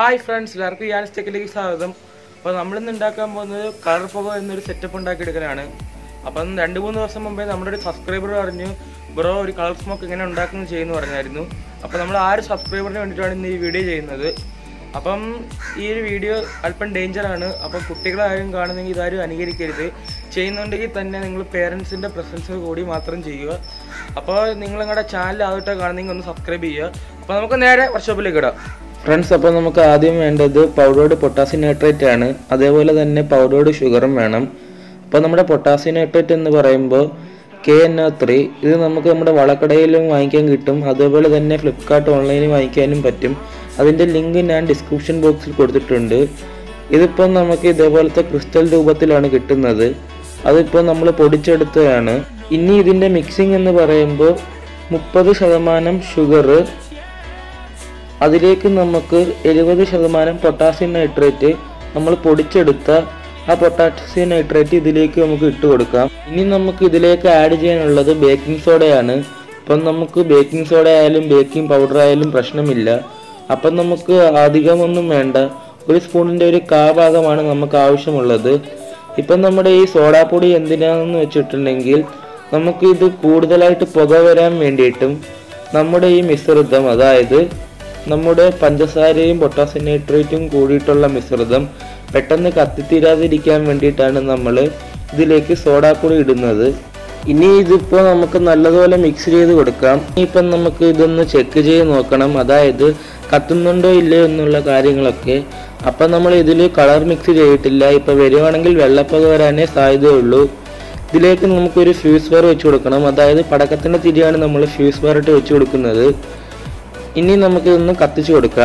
hi friends എല്ലാവർക്കും ഞാൻ ടെക്കിലേക്ക് സ്വാഗതം അപ്പോൾ നമ്മളിന്ന് ഉണ്ടാക്കാൻ പോകുന്നത് കളർ പുക എന്നൊരു സെറ്റപ്പ് ഉണ്ടാക്കിയെടുക്കലാണ് അപ്പം രണ്ട് മൂന്ന് ദിവസം മുമ്പേ നമ്മുടെ ഒരു സബ്സ്ക്രൈബർ പറഞ്ഞു ബ്രോ ഒരു കളർ സ്മോക്ക് എങ്ങനെ ഉണ്ടാക്കുന്നു ചെയ്യുന്നു പറഞ്ഞായിരുന്നു അപ്പോൾ നമ്മൾ ആ ഒരു സബ്സ്ക്രൈബറിന് വേണ്ടിയിട്ടാണ് ഇന്ന് ഈ വീഡിയോ ചെയ്യുന്നത് അപ്പം ഈ ഒരു വീഡിയോ അല്പം ഡേഞ്ചറാണ് അപ്പം കുട്ടികളാരും കാണുന്നെങ്കിൽ ഇതാരും അനുകരിക്കരുത് ചെയ്യുന്നുണ്ടെങ്കിൽ തന്നെ നിങ്ങൾ പേരൻസിൻ്റെ പ്രസൻസ് കൂടി മാത്രം ചെയ്യുക അപ്പോൾ നിങ്ങൾ നിങ്ങളുടെ ചാനൽ ആദ്യമായിട്ട് കാണുന്നെങ്കിൽ ഒന്ന് സബ്സ്ക്രൈബ് ചെയ്യുക അപ്പോൾ നമുക്ക് നേരെ വർക്ക്ഷോപ്പിലേക്ക് ഇടാം ഫ്രണ്ട്സ് അപ്പോൾ നമുക്ക് ആദ്യം വേണ്ടത് പൗഡേർഡ് പൊട്ടാസ്യം നൈട്രേറ്റ് ആണ് അതേപോലെ തന്നെ പൗഡേർഡ് ഷുഗറും വേണം അപ്പോൾ നമ്മുടെ പൊട്ടാസ്യം നൈട്രേറ്റ് എന്ന് പറയുമ്പോൾ കെ എൻ ഒ ത്രീ ഇത് നമുക്ക് നമ്മുടെ വളക്കടയിലും വാങ്ങിക്കാൻ കിട്ടും അതേപോലെ തന്നെ ഫ്ലിപ്കാർട്ട് ഓൺലൈനിൽ വാങ്ങിക്കാനും പറ്റും അതിൻ്റെ ലിങ്ക് ഞാൻ ഡിസ്ക്രിപ്ഷൻ ബോക്സിൽ കൊടുത്തിട്ടുണ്ട് ഇതിപ്പോൾ നമുക്ക് ഇതേപോലത്തെ ക്രിസ്റ്റൽ രൂപത്തിലാണ് കിട്ടുന്നത് അതിപ്പോൾ നമ്മൾ പൊടിച്ചെടുത്തതാണ് ഇനി ഇതിൻ്റെ മിക്സിംഗ് എന്ന് പറയുമ്പോൾ മുപ്പത് ശതമാനം ഷുഗർ അതിലേക്ക് നമുക്ക് എഴുപത് ശതമാനം പൊട്ടാസ്യം നൈട്രേറ്റ് നമ്മൾ പൊടിച്ചെടുത്ത ആ പൊട്ടാസ്യം നൈട്രേറ്റ് ഇതിലേക്ക് നമുക്ക് ഇട്ട് കൊടുക്കാം ഇനി നമുക്ക് ഇതിലേക്ക് ആഡ് ചെയ്യാനുള്ളത് ബേക്കിംഗ് സോഡയാണ് അപ്പം നമുക്ക് ബേക്കിംഗ് സോഡ ആയാലും ബേക്കിംഗ് പൗഡർ ആയാലും പ്രശ്നമില്ല അപ്പം നമുക്ക് അധികമൊന്നും വേണ്ട ഒരു സ്പൂണിൻ്റെ ഒരു കാ ഭാഗമാണ് നമുക്ക് ആവശ്യമുള്ളത് ഇപ്പം നമ്മുടെ ഈ സോഡാപ്പൊടി എന്തിനാണെന്ന് വെച്ചിട്ടുണ്ടെങ്കിൽ നമുക്ക് ഇത് കൂടുതലായിട്ട് പുക വരാൻ വേണ്ടിയിട്ടും നമ്മുടെ ഈ മിശ്രിതം അതായത് നമ്മുടെ പഞ്ചസാരയും പൊട്ടാസ്യം നൈട്രേറ്റും കൂടിയിട്ടുള്ള മിശ്രിതം പെട്ടെന്ന് കത്തിത്തീരാതിരിക്കാൻ വേണ്ടിയിട്ടാണ് നമ്മൾ ഇതിലേക്ക് സോഡാപ്പൊടി ഇടുന്നത് ഇനി ഇതിപ്പോൾ നമുക്ക് നല്ലതുപോലെ മിക്സ് ചെയ്ത് കൊടുക്കാം ഇനിയിപ്പം നമുക്ക് ഇതൊന്ന് ചെക്ക് ചെയ്ത് നോക്കണം അതായത് കത്തുന്നുണ്ടോ ഇല്ലയോ എന്നുള്ള കാര്യങ്ങളൊക്കെ അപ്പം നമ്മൾ ഇതിൽ കളർ മിക്സ് ചെയ്തിട്ടില്ല ഇപ്പം വരുവാണെങ്കിൽ വെള്ളപ്പക വരാനേ സാധ്യതയുള്ളൂ ഇതിലേക്ക് നമുക്കൊരു ഫ്യൂസ് വയർ വെച്ച് കൊടുക്കണം അതായത് പടക്കത്തിൻ്റെ തിരിയാണ് നമ്മൾ ഫ്യൂസ് വയർ ഇട്ട് വെച്ച് കൊടുക്കുന്നത് ഇനി നമുക്ക് ഇതൊന്ന് കത്തിച്ചു കൊടുക്കാം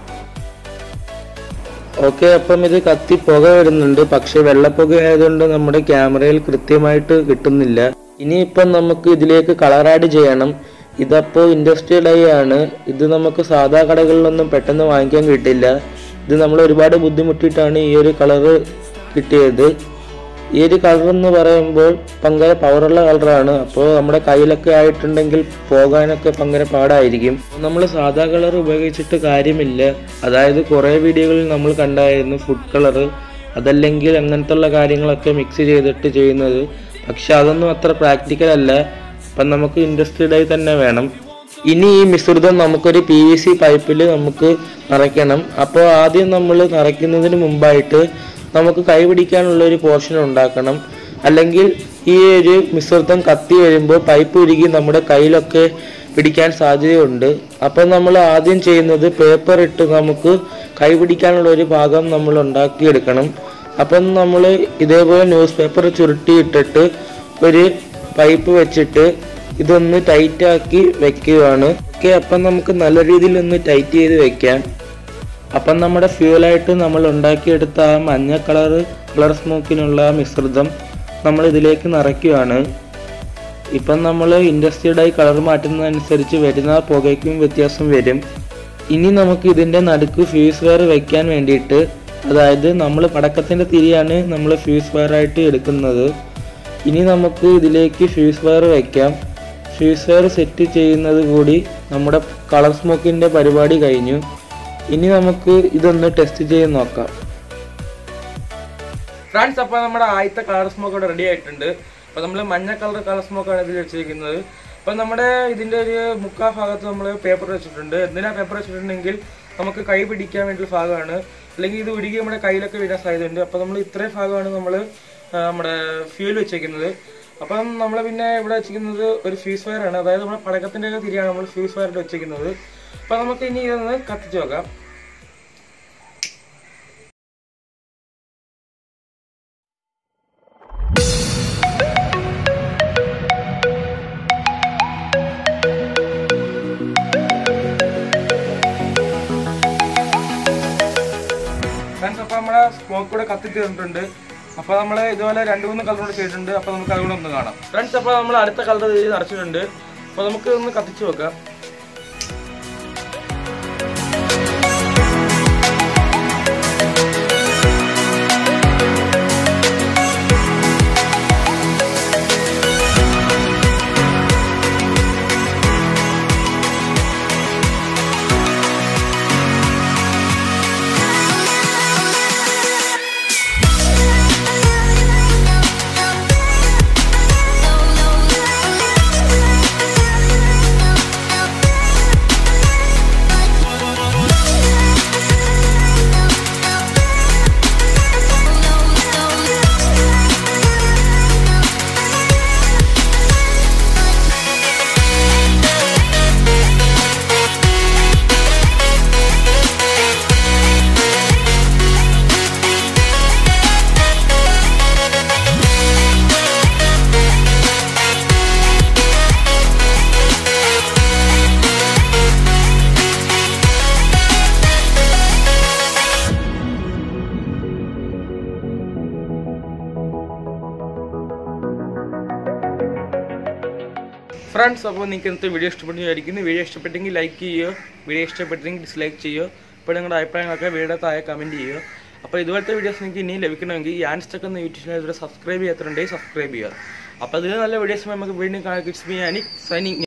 ഓക്കെ അപ്പം ഇത് കത്തി പുക വരുന്നുണ്ട് പക്ഷെ വെള്ളപ്പുക ആയതുകൊണ്ട് നമ്മുടെ ക്യാമറയിൽ കൃത്യമായിട്ട് കിട്ടുന്നില്ല ഇനിയിപ്പം നമുക്ക് ഇതിലേക്ക് കളർ ആഡ് ചെയ്യണം ഇതപ്പോൾ ഇൻഡസ്ട്രിയൽ ഡൈ ആണ് ഇത് നമുക്ക് സാധാ കടകളിലൊന്നും പെട്ടെന്ന് വാങ്ങിക്കാൻ കിട്ടില്ല ഇത് നമ്മൾ ഒരുപാട് ബുദ്ധിമുട്ടിയിട്ടാണ് ഈ ഒരു കളറ് കിട്ടിയത് ഈ ഒരു കളർ എന്ന് പറയുമ്പോൾ ഭയങ്കര പവറുള്ള കളറാണ് അപ്പോൾ നമ്മുടെ കയ്യിലൊക്കെ ആയിട്ടുണ്ടെങ്കിൽ പോകാനൊക്കെ ഭയങ്കര പാടായിരിക്കും നമ്മൾ സാധാ കളർ ഉപയോഗിച്ചിട്ട് കാര്യമില്ല അതായത് കുറേ വീഡിയോകളിൽ നമ്മൾ കണ്ടായിരുന്നു ഫുഡ് കളർ അതല്ലെങ്കിൽ അങ്ങനത്തെ ഉള്ള കാര്യങ്ങളൊക്കെ മിക്സ് ചെയ്തിട്ട് ചെയ്യുന്നത് പക്ഷെ അതൊന്നും അത്ര പ്രാക്ടിക്കൽ അല്ല അപ്പം നമുക്ക് ഇൻഡസ്ട്രിയലായി തന്നെ വേണം ഇനി ഈ മിശ്രിതം നമുക്കൊരു പി വി സി പൈപ്പിൽ നമുക്ക് നിറയ്ക്കണം അപ്പോൾ ആദ്യം നമ്മൾ നിറയ്ക്കുന്നതിന് മുമ്പായിട്ട് നമുക്ക് കൈ പിടിക്കാനുള്ള ഒരു പോർഷൻ ഉണ്ടാക്കണം അല്ലെങ്കിൽ ഈ ഒരു മിശ്രിതം കത്തി വരുമ്പോൾ പൈപ്പ് ഉരുകി നമ്മുടെ കയ്യിലൊക്കെ പിടിക്കാൻ സാധ്യതയുണ്ട് അപ്പം നമ്മൾ ആദ്യം ചെയ്യുന്നത് പേപ്പർ ഇട്ട് നമുക്ക് കൈ പിടിക്കാനുള്ള ഒരു ഭാഗം നമ്മൾ ഉണ്ടാക്കിയെടുക്കണം അപ്പം നമ്മൾ ഇതേപോലെ ന്യൂസ് പേപ്പർ ചുരുട്ടിയിട്ടിട്ട് ഒരു പൈപ്പ് വെച്ചിട്ട് ഇതൊന്ന് ടൈറ്റാക്കി വെക്കുകയാണ് ഓക്കെ അപ്പം നമുക്ക് നല്ല രീതിയിൽ ഒന്ന് ടൈറ്റ് ചെയ്ത് വെക്കാം അപ്പം നമ്മുടെ ഫ്യൂലായിട്ട് നമ്മൾ ഉണ്ടാക്കിയെടുത്ത ആ മഞ്ഞ കളർ കളർ സ്മോക്കിനുള്ള ആ മിശ്രിതം നമ്മൾ ഇതിലേക്ക് നിറയ്ക്കുകയാണ് ഇപ്പം നമ്മൾ ഇൻഡസ്ട്രിയുടായി കളർ മാറ്റുന്നതനുസരിച്ച് വരുന്ന പുകയ്ക്കും വ്യത്യാസം വരും ഇനി നമുക്ക് ഇതിൻ്റെ നടുക്ക് ഫ്യൂസ് വയർ വെക്കാൻ വേണ്ടിയിട്ട് അതായത് നമ്മൾ പടക്കത്തിൻ്റെ തിരിയാണ് നമ്മൾ ഫ്യൂസ് വയറായിട്ട് എടുക്കുന്നത് ഇനി നമുക്ക് ഇതിലേക്ക് ഫ്യൂസ് വയർ വെക്കാം ഫ്യൂസ് വയർ സെറ്റ് ചെയ്യുന്നത് കൂടി നമ്മുടെ കളർ സ്മോക്കിൻ്റെ പരിപാടി കഴിഞ്ഞു ഇനി നമുക്ക് ഇതൊന്ന് ടെസ്റ്റ് ചെയ്ത് നോക്കാം ഫ്രണ്ട്സ് അപ്പോൾ നമ്മുടെ ആദ്യത്തെ കളർ സ്മോക്ക് ഇവിടെ റെഡി ആയിട്ടുണ്ട് അപ്പോൾ നമ്മൾ മഞ്ഞ കളർ കളർ സ്മോക്കാണ് ഇതിൽ വെച്ചിരിക്കുന്നത് അപ്പോൾ നമ്മുടെ ഇതിൻ്റെ ഒരു മുക്കാ ഭാഗത്ത് നമ്മൾ പേപ്പർ വെച്ചിട്ടുണ്ട് എന്തിനാ പേപ്പർ വെച്ചിട്ടുണ്ടെങ്കിൽ നമുക്ക് കൈ പിടിക്കാൻ വേണ്ടിയുള്ള ഭാഗമാണ് അല്ലെങ്കിൽ ഇത് ഉരുകി നമ്മുടെ കയ്യിലൊക്കെ വീഴാൻ സാധ്യതയുണ്ട് അപ്പോൾ നമ്മൾ ഇത്രയും ഭാഗമാണ് നമ്മൾ നമ്മുടെ ഫ്യൂൽ വെച്ചേക്കുന്നത് അപ്പം നമ്മൾ പിന്നെ ഇവിടെ വെച്ചിരിക്കുന്നത് ഒരു ഫ്യൂസ് വയർ ആണ് അതായത് നമ്മുടെ പടക്കത്തിൻ്റെ ഒക്കെ തിരിയാണ് നമ്മൾ ഫ്യൂസ് വയറിട്ട് വെച്ചിരിക്കുന്നത് അപ്പോൾ നമുക്ക് ഇനി ഇതൊന്ന് കത്തിച്ച് നോക്കാം ഫ്രണ്ട്സ് അപ്പോൾ നമ്മുടെ സ്മോക്ക് കൂടെ കത്തി തീർന്നിട്ടുണ്ട് അപ്പോൾ നമ്മൾ ഇതുപോലെ രണ്ട് മൂന്ന് കളർ കൂടെ ചെയ്തിട്ടുണ്ട് അപ്പോൾ നമുക്ക് അതുകൂടെ ഒന്ന് കാണാം ഫ്രണ്ട്സ് അപ്പോൾ നമ്മൾ അടുത്ത കളർ ഇതിൽ നിറച്ചിട്ടുണ്ട് അപ്പോൾ നമുക്ക് ഒന്ന് കത്തിച്ച് വെക്കാം ഫ്രണ്ട്സ് അപ്പോൾ നിങ്ങൾക്ക് ഇന്നത്തെ വീഡിയോ ഇഷ്ടപ്പെട്ടു വിചാരിക്കുന്നു വീഡിയോ ഇഷ്ടപ്പെട്ടെങ്കിൽ ലൈക്ക് ചെയ്യുക വീഡിയോ ഇഷ്ടപ്പെട്ടെങ്കിൽ ഡിസ്ലൈക്ക് ചെയ്യുക അപ്പോൾ നിങ്ങളുടെ അഭിപ്രായങ്ങളൊക്കെ വീഡിയോ താഴെ കമൻറ്റ് ചെയ്യുക അപ്പോൾ ഇതുപോലത്തെ വീഡിയോസ് നിങ്ങൾക്ക് ഇനിയും ലഭിക്കണമെങ്കിൽ ഈ ആൻസ്റ്റക്ക് എന്ന യൂട്യൂബ് ചാനൽ ഇതുവരെ സബ്സ്ക്രൈബ് ചെയ്യാത്തുണ്ടെങ്കിൽ സബ്സ്ക്രൈബ് ചെയ്യുക അപ്പോൾ അതിൽ നല്ല വീഡിയോസ് നമുക്ക് വീണ്ടും കാണാൻ കിഡ്സ് ബി ആനി സൈനിങ്